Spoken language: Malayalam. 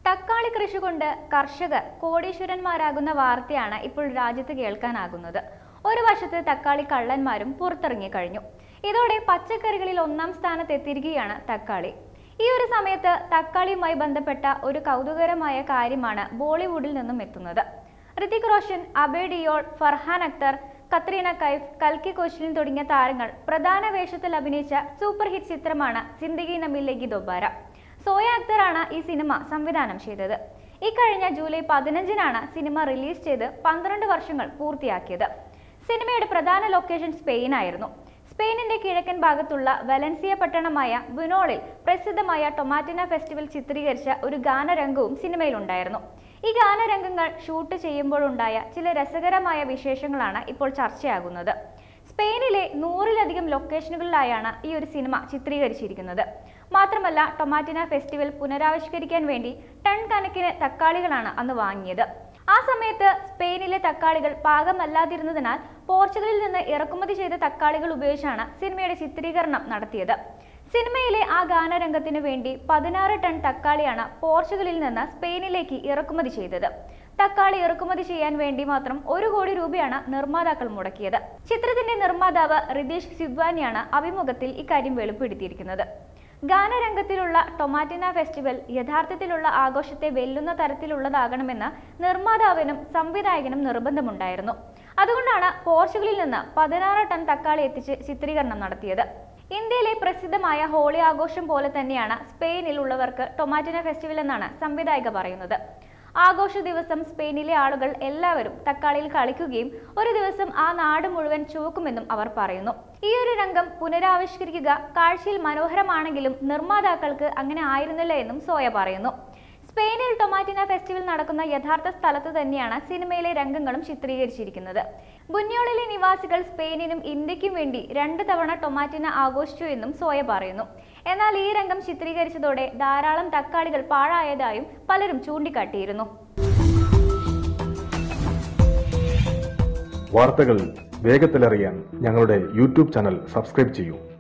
തക്കാളി കൃഷി കൊണ്ട് കർഷകർ കോടീശ്വരന്മാരാകുന്ന വാർത്തയാണ് ഇപ്പോൾ രാജ്യത്ത് കേൾക്കാനാകുന്നത് ഒരു വശത്ത് തക്കാളി കള്ളന്മാരും പുറത്തിറങ്ങി കഴിഞ്ഞു ഇതോടെ പച്ചക്കറികളിൽ ഒന്നാം സ്ഥാനത്ത് എത്തിയിരിക്കുകയാണ് തക്കാളി ഈ ഒരു സമയത്ത് തക്കാളിയുമായി ബന്ധപ്പെട്ട ഒരു കൗതുകരമായ കാര്യമാണ് ബോളിവുഡിൽ നിന്നും എത്തുന്നത് ഋതിക് റോഷൻ അബേ ഡിയോൾ ഫർഹാൻ അക്തർ കത്രീന കൈഫ് കൽക്കി കോശ്ലിൻ തുടങ്ങിയ താരങ്ങൾ പ്രധാന വേഷത്തിൽ അഭിനയിച്ച സൂപ്പർ ഹിറ്റ് ചിത്രമാണ് സിന്ദഗി നമിലേഗി ദൊബാര സോയ അക്തറാണ് ഈ സിനിമ സംവിധാനം ചെയ്തത് ഇക്കഴിഞ്ഞ ജൂലൈ പതിനഞ്ചിനാണ് സിനിമ റിലീസ് ചെയ്ത് പന്ത്രണ്ട് വർഷങ്ങൾ പൂർത്തിയാക്കിയത് സിനിമയുടെ പ്രധാന ലൊക്കേഷൻ സ്പെയിൻ ആയിരുന്നു സ്പെയിനിന്റെ കിഴക്കൻ ഭാഗത്തുള്ള വലൻസിയ പട്ടണമായ ബുനോളിൽ പ്രസിദ്ധമായ ടൊമാറ്റിന ഫെസ്റ്റിവൽ ചിത്രീകരിച്ച ഒരു ഗാനരംഗവും സിനിമയിലുണ്ടായിരുന്നു ഈ ഗാനരംഗങ്ങൾ ഷൂട്ട് ചെയ്യുമ്പോഴുണ്ടായ ചില രസകരമായ വിശേഷങ്ങളാണ് ഇപ്പോൾ ചർച്ചയാകുന്നത് സ്പെയിനിലെ നൂറിലധികം ലൊക്കേഷനുകളിലായാണ് ഈ ഒരു സിനിമ ചിത്രീകരിച്ചിരിക്കുന്നത് മാത്രമല്ല ടൊമാറ്റിന ഫെസ്റ്റിവൽ പുനരാവിഷ്കരിക്കാൻ വേണ്ടി ടൺ കണക്കിന് തക്കാളികളാണ് അന്ന് വാങ്ങിയത് ആ സമയത്ത് സ്പെയിനിലെ തക്കാളികൾ പാകമല്ലാതിരുന്നതിനാൽ പോർച്ചുഗലിൽ നിന്ന് ഇറക്കുമതി ചെയ്ത തക്കാളികൾ ഉപയോഗിച്ചാണ് സിനിമയുടെ ചിത്രീകരണം നടത്തിയത് സിനിമയിലെ ആ ഗാനരംഗത്തിനു വേണ്ടി പതിനാറ് ടൺ തക്കാളിയാണ് പോർച്ചുഗലിൽ നിന്ന് സ്പെയിനിലേക്ക് ഇറക്കുമതി ചെയ്തത് തക്കാളി ഇറക്കുമതി ചെയ്യാൻ വേണ്ടി മാത്രം ഒരു കോടി രൂപയാണ് നിർമ്മാതാക്കൾ മുടക്കിയത് ചിത്രത്തിന്റെ നിർമ്മാതാവ് റിതീഷ് സിദ്വാനിയാണ് അഭിമുഖത്തിൽ ഇക്കാര്യം വെളിപ്പെടുത്തിയിരിക്കുന്നത് ഗാനരംഗത്തിലുള്ള ടൊമാറ്റിന ഫെസ്റ്റിവൽ യഥാർത്ഥത്തിലുള്ള ആഘോഷത്തെ വെല്ലുന്ന തരത്തിലുള്ളതാകണമെന്ന് നിർമ്മാതാവിനും സംവിധായകനും നിർബന്ധമുണ്ടായിരുന്നു അതുകൊണ്ടാണ് പോർച്ചുഗലിൽ നിന്ന് പതിനാറ് ടൺ തക്കാളി എത്തിച്ച് ചിത്രീകരണം നടത്തിയത് ഇന്ത്യയിലെ പ്രസിദ്ധമായ ഹോളി ആഘോഷം പോലെ തന്നെയാണ് സ്പെയിനിൽ ഉള്ളവർക്ക് ടൊമാറ്റിന ഫെസ്റ്റിവൽ എന്നാണ് സംവിധായിക പറയുന്നത് ആഘോഷ ദിവസം സ്പെയിനിലെ ആളുകൾ എല്ലാവരും തക്കാളിയിൽ കളിക്കുകയും ഒരു ദിവസം ആ നാട് മുഴുവൻ ചുവക്കുമെന്നും അവർ പറയുന്നു ഈ ഒരു രംഗം പുനരാവിഷ്കരിക്കുക കാഴ്ചയിൽ മനോഹരമാണെങ്കിലും നിർമ്മാതാക്കൾക്ക് അങ്ങനെ ആയിരുന്നില്ല എന്നും സോയ പറയുന്നു സ്പെയിനിൽ ടൊമാറ്റിന ഫെസ്റ്റിവൽ നടക്കുന്ന യഥാർത്ഥ സ്ഥലത്ത് തന്നെയാണ് സിനിമയിലെ രംഗങ്ങളും ചിത്രീകരിച്ചിരിക്കുന്നത് ബുന്യോളിലെ നിവാസികൾ സ്പെയിനിനും ഇന്ത്യക്കും വേണ്ടി രണ്ട് തവണ ടൊമാറ്റിന ആഘോഷിച്ചു എന്നും സോയ പറയുന്നു എന്നാൽ ഈ രംഗം ചിത്രീകരിച്ചതോടെ ധാരാളം തക്കാളികൾ പാഴായതായും പലരും ചൂണ്ടിക്കാട്ടിയിരുന്നു വാർത്തകൾ വേഗത്തിലറിയാൻ ഞങ്ങളുടെ യൂട്യൂബ് ചാനൽ സബ്സ്ക്രൈബ് ചെയ്യൂ